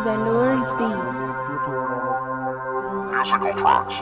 The Lord Beats. Musical tracks.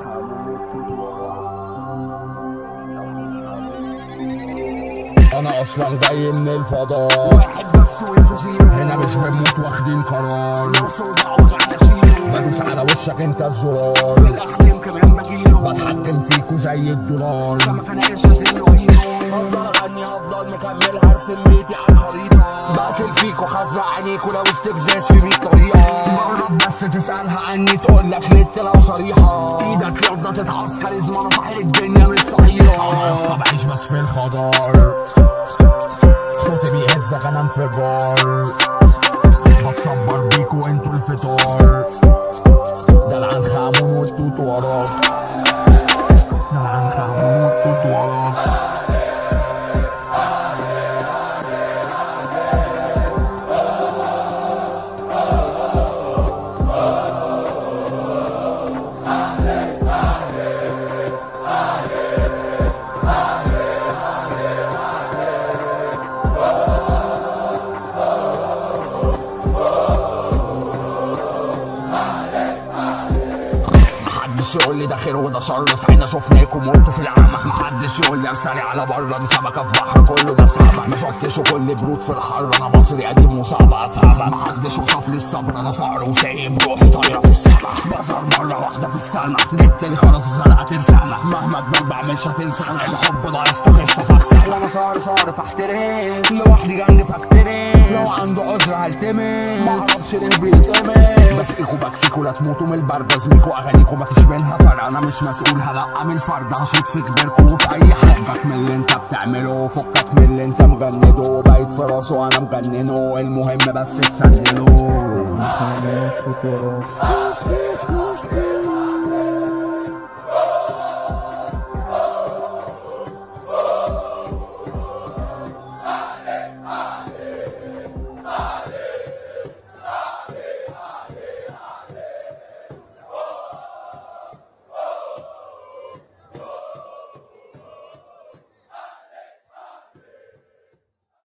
انا اصلا جاي من الفضاء واحد بس وانتوا زيرو هنا مش بنموت واخدين قرار لو صدعوا على شيلو بدوس على وشك انت الزرار في الاخدم كمان بجيله بتحكم فيكوا زي الدولار سمك انا قرش ازله هيرو افضل اغني هفضل مكمل هرسم بيتي على الخريطه بقتل فيكوا خزق عينيكوا لو استفزاز في 100 طريقه جرب بس تسالها عني تقول لك نت لو صريحه ايدك يلا تتعص كاريزما انا صاحب الدنيا مش صحيحه انا اصلا بعيش بس في الخضار صوتي بيهزك انا انفجار بتصبر بيكوا انتوا الفطار دلعان خامون والتوت وراك دلعان خامون والتوت وراك محدش يقول لي ده خير وده شر صحينا شفناكم وانتوا في العمى محدش يقول لي ارسلي على بره دي سمكه في بحر كله ناس عمى ما شفتش كل برود في الحر انا مصري قديم وصعب افهمها محدش وصف لي الصبر انا صقر وسايب روحي طايره في السما بظهر مره واحده في السما جبت لي خلاص الزرقاء ترسمها مهما تبلبع مش هتنسانا الحب ده يستخص فاكسه انا صار صار فاحترس لوحدي جنبي فاكترس لو عنده عذر هلتمس معرفش ليه بيتمس بسقيكوا بكسيكوا لا تموتوا من البرد ازميكوا اغانيكوا مفيش منها فرق انا مش مسؤول هلقى من الفرد هشوط في كبركوا وفي اي حاجه من اللي انت بتعمله فكك من اللي انت مجنده بقيت في راسه انا مجننه المهم بس تسندله